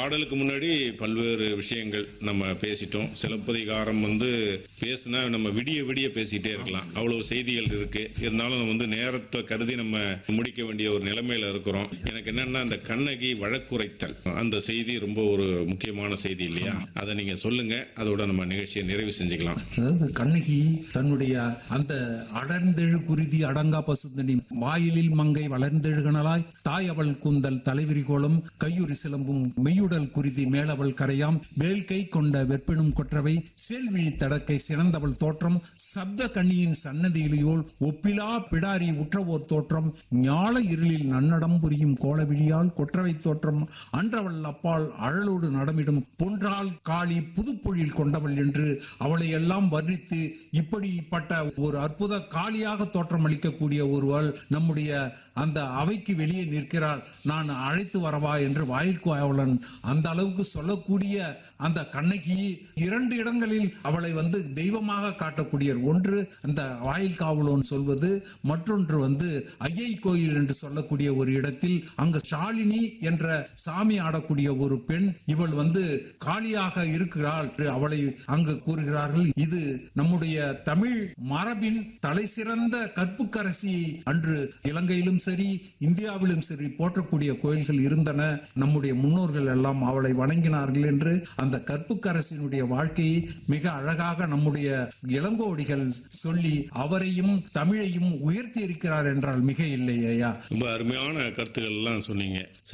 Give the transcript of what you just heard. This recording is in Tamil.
பாடலுக்கு முன்னாடி பல்வேறு விஷயங்கள் நம்ம பேசிட்டோம் சிலப்பதிகாரம் வந்து பேசுனா நம்ம விடிய விடிய பேசிட்டே இருக்கலாம் அவ்வளவு செய்திகள் இருக்கு இருந்தாலும் நம்ம வந்து நேரத்தை கருதி நம்ம முடிக்க வேண்டிய ஒரு நிலைமையில இருக்கிறோம் எனக்கு என்னன்னா அந்த கண்ணகி வழக்குரைத்தல் அந்த செய்தி ரொம்ப ஒரு முக்கியமான செய்தி இல்லையா அதை நீங்க சொல்லுங்க அதோட நம்ம நிகழ்ச்சியை நிறைவு செஞ்சுக்கலாம் அதாவது கண்ணகி தன்னுடைய அந்த அடர்ந்தெழு குருதி அடங்கா பசுந்தனி வாயிலில் மங்கை வளர்ந்தெழுகனலாய் தாய் அவள் கூந்தல் தலைவிரி கோலம் கையுறி சிலம்பும் மெய்யுடல் குருதி மேலவள் கரையாம் வேல் கை கொண்ட வெற்பெனும் கொற்றவை செல்விழி தடக்கை சிறந்தவள் தோற்றம் சப்த கண்ணியின் சன்னதியிலையோல் ஒப்பிலா பிடாரி உற்றவோர் தோற்றம் ஞால இருளில் நன்னடம் புரியும் கோலவிழியால் கொற்றவை தோற்றம் அன்றவள் அப்பால் அழலோடு நடமிடும் பொன்றால் காளி புதுப்பொழில் கொண்டவள் என்று அவளை எல்லாம் வர்ணித்து இப்படிப்பட்ட ஒரு அற்புத காளியாக தோற்றம் அளிக்கக்கூடிய ஒருவள் நம்முடைய அந்த அவைக்கு வெளியே நிற்கிறாள் நான் அழைத்து வரவா என்று வாயில் காவலன் அந்த அளவுக்கு சொல்லக்கூடிய அந்த கண்ணகி இரண்டு இடங்களில் அவளை வந்து தெய்வமாக காட்டக்கூடிய ஒன்று அந்த வாயில் காவலன் சொல்வது மற்றொன்று வந்து ஐயை கோயில் என்று சொல்லக்கூடிய ஒரு இடத்தில் அங்கு ஷாலினி என்ற சாமி ஆடக்கூடிய ஒரு பெண் இவள் வந்து காளியாக இருக்கிறாள் என்று அவளை அங்கு கூறுகிறார்கள் இது நம்முடைய தமிழ் மரபின் தலை சிறந்த கற்புக்கரசி அன்று இலங்கையிலும் சரி இந்தியாவிலும் சரி போற்றக்கூடிய கோயில்கள் இருந்தன நம்முடைய முன்னோர்கள் எல்லாம் அவளை வணங்கினார்கள் என்று அந்த கற்புக்கரசினுடைய வாழ்க்கையை மிக அழகாக நம்முடைய இளங்கோடிகள் சொல்லி அவரையும் தமிழையும் உயர்த்தி இருக்கிறார் என்றால் மிக இல்லை ஐயா ரொம்ப அருமையான கருத்துக்கள் எல்லாம் சொன்னீங்க